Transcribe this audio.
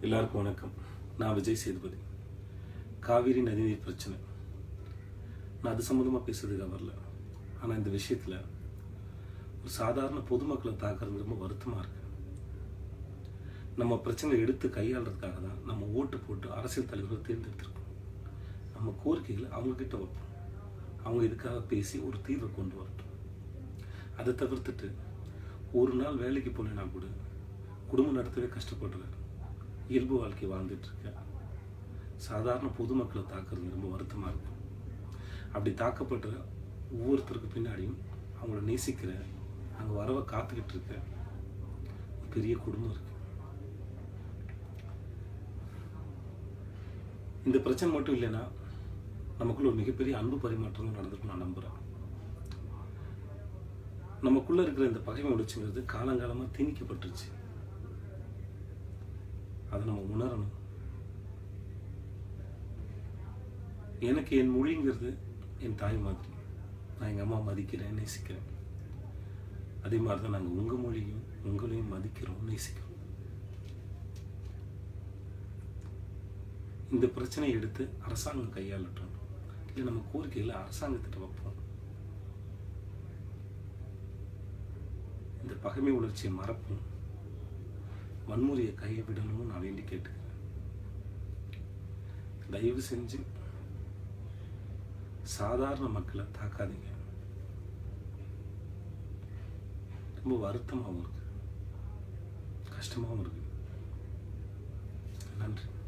எல்லாருக்கும் வணக்கம் நான் விஜய் சேதுபதி காவிரி நதிநீர் பிரச்சனை நான் அது சம்மந்தமாக பேசுறதுக்காக வரல ஆனால் இந்த விஷயத்தில் ஒரு சாதாரண பொதுமக்களை தாக்குறது ரொம்ப வருத்தமாக இருக்கு நம்ம பிரச்சனை எடுத்து கையாளுறதுக்காக தான் நம்ம ஓட்டு போட்டு அரசியல் தலைவர்களை தேர்ந்தெடுத்திருக்கோம் நம்ம கோரிக்கைகளை அவங்கக்கிட்ட வைப்போம் அவங்க இதுக்காக பேசி ஒரு தீர்வை கொண்டு வரட்டும் அதை தவிர்த்துட்டு ஒரு நாள் வேலைக்கு போனேன்னா கூட குடும்பம் நடத்தவே கஷ்டப்படுறேன் இயல்பு வாழ்க்கை வாழ்ந்துட்டு இருக்கேன் சாதாரண பொதுமக்களை தாக்குறது ரொம்ப வருத்தமாக இருக்கும் அப்படி தாக்கப்படுற ஒவ்வொருத்தருக்கு பின்னாடியும் அவங்கள நேசிக்கிற அங்கே வரவை காத்துக்கிட்டு இருக்க ஒரு பெரிய குடும்பம் இருக்கு இந்த பிரச்சனை மட்டும் இல்லைன்னா நமக்குள்ள ஒரு மிகப்பெரிய அன்பு பரிமாற்றம் நடந்திருக்கும் நான் நம்புறேன் நமக்குள்ள இருக்கிற இந்த பகைமை உணர்ச்சிங்கிறது காலங்காலமா திணிக்கப்பட்டுருச்சு அதை நம்ம உணரணும் எனக்கு என் மொழிங்கிறது என் தாய் மாதிரி நான் எங்கள் அம்மா மதிக்கிறேன் நேசிக்கிறேன் அதே மாதிரி தான் நாங்கள் உங்கள் மொழியும் உங்களையும் மதிக்கிறோம் நேசிக்கிறோம் இந்த பிரச்சனையை எடுத்து அரசாங்கம் கையாளட்டும் இல்லை நம்ம கோரிக்கையில் அரசாங்கத்திட்ட வைப்போம் இந்த பகைமை உணர்ச்சியை மறப்போம் வன்முறையை கையை விடணும்னு நான் வேண்டி கேட்டுக்கிறேன் தயவு செஞ்சு சாதாரண மக்களை தாக்காதீங்க ரொம்ப வருத்தமாகவும் இருக்கு கஷ்டமாகவும் இருக்கு நன்றி